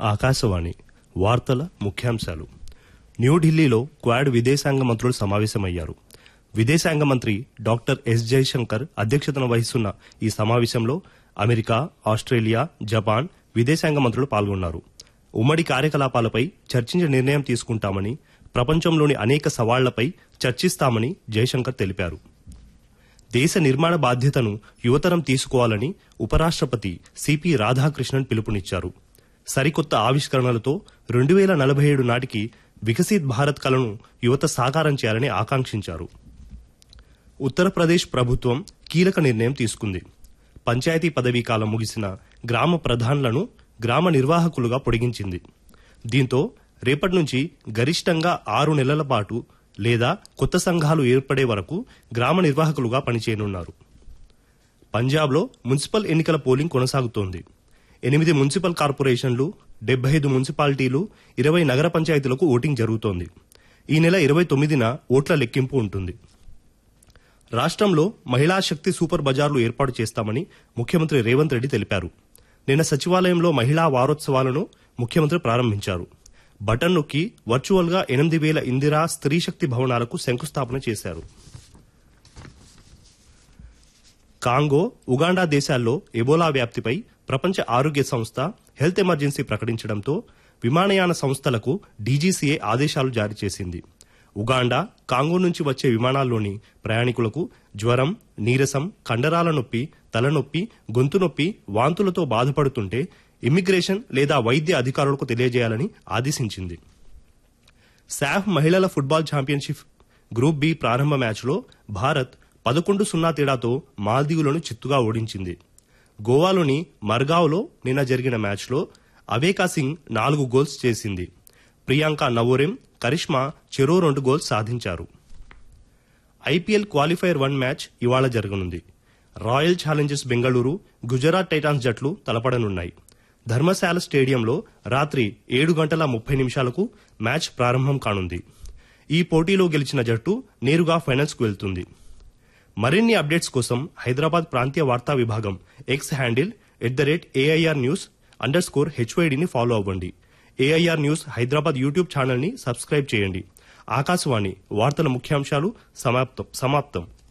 ఆకాశవాణి వార్తల ముఖ్యాంశాలు న్యూఢిల్లీలో క్వాడ్ విదేశాంగ మంత్రులు సమావేశమయ్యారు విదేశాంగ మంత్రి డాక్టర్ ఎస్ జయశంకర్ అధ్యక్షతన వహిస్తున్న ఈ సమావేశంలో అమెరికా ఆస్ట్రేలియా జపాన్ విదేశాంగ మంత్రులు పాల్గొన్నారు ఉమ్మడి కార్యకలాపాలపై చర్చించి నిర్ణయం తీసుకుంటామని ప్రపంచంలోని అనేక సవాళ్లపై చర్చిస్తామని జయశంకర్ తెలిపారు దేశ నిర్మాణ బాధ్యతను యువతరం తీసుకోవాలని ఉపరాష్ట్రపతి సిపి రాధాకృష్ణన్ పిలుపునిచ్చారు సరికొత్త ఆవిష్కరణలతో రెండు వేల నలభై ఏడు నాటికి వికసిత్ భారత్ కలను యువత సాకారం చేయాలని ఆకాంక్షించారు ఉత్తరప్రదేశ్ ప్రభుత్వం కీలక నిర్ణయం తీసుకుంది పంచాయతీ పదవీ కాలం ముగిసిన గ్రామ ప్రధానులను గ్రామ నిర్వాహకులుగా పొడిగించింది దీంతో రేపటి నుంచి గరిష్టంగా ఆరు నెలల పాటు లేదా కొత్త సంఘాలు ఏర్పడే వరకు గ్రామ నిర్వాహకులుగా పనిచేయనున్నారు పంజాబ్లో మున్సిపల్ ఎన్నికల పోలింగ్ కొనసాగుతోంది ఎనిమిది మున్సిపల్ కార్పొరేషన్లు డెబ్బై ఐదు మున్సిపాలిటీలు ఇరవై నగర పంచాయతీలకు ఓటింగ్ జరుగుతోంది ఈ నెల ఇరవై తొమ్మిదిన ఓట్ల లెక్కింపు ఉంటుంది రాష్ట్రంలో మహిళా శక్తి సూపర్ బజార్లు ఏర్పాటు చేస్తామని ముఖ్యమంత్రి రేవంత్ రెడ్డి తెలిపారు నిన్న సచివాలయంలో మహిళా వారోత్సవాలను ముఖ్యమంత్రి ప్రారంభించారు బటన్ నొక్కి వర్చువల్ గా ఎనిమిది వేల ఇందిరా స్త్రీ శక్తి భవనాలకు శంకుస్థాపన చేశారు కాంగో ఉగాండా దేశాల్లో ఎబోలా వ్యాప్తిపై ప్రపంచ ఆరోగ్య సంస్థ హెల్త్ ఎమర్జెన్సీ ప్రకటించడంతో విమానయాన సంస్థలకు డీజీసీఏ ఆదేశాలు జారీ చేసింది ఉగాండా కాంగో నుంచి వచ్చే విమానాల్లోని ప్రయాణికులకు జ్వరం నీరసం కండరాల నొప్పి తలనొప్పి గొంతు నొప్పి వాంతులతో బాధపడుతుంటే ఇమ్మిగ్రేషన్ లేదా వైద్య అధికారులకు తెలియజేయాలని ఆదేశించింది శాఫ్ మహిళల ఫుట్బాల్ ఛాంపియన్షిప్ గ్రూప్ బి ప్రారంభ మ్యాచ్లో భారత్ పదకొండు సున్నా తేడాతో మాల్దీవులను చిత్తుగా ఓడించింది గోవాలోని మర్గావ్లో నిన్న జరిగిన మ్యాచ్లో అవేకా సింగ్ నాలుగు గోల్స్ చేసింది ప్రియాంక నవోరెం కరిష్మా చెరో రెండు గోల్స్ సాధించారు ఐపీఎల్ క్వాలిఫైర్ వన్ మ్యాచ్ ఇవాళ జరగనుంది Royal Challengers Bengaluru Gujarat Titans జట్లు తలపడనున్నాయి ధర్మశాల స్టేడియంలో రాత్రి ఏడు గంటల ముప్పై నిమిషాలకు మ్యాచ్ ప్రారంభం కానుంది ఈ పోటీలో గెలిచిన జట్టు నేరుగా ఫైనల్స్ కు వెళ్తుంది మరిన్ని అప్డేట్స్ కోసం హైదరాబాద్ ప్రాంతీయ వార్తా విభాగం X handle at the rate AIR news underscore స్కోర్ హెచ్వైడిని ఫాలో అవ్వండి AIR news Hyderabad YouTube channel ని సబ్స్క్రైబ్ చేయండి ఆకాశవాణి వార్తల ముఖ్యాంశాలు సమాప్తం సమాప్తం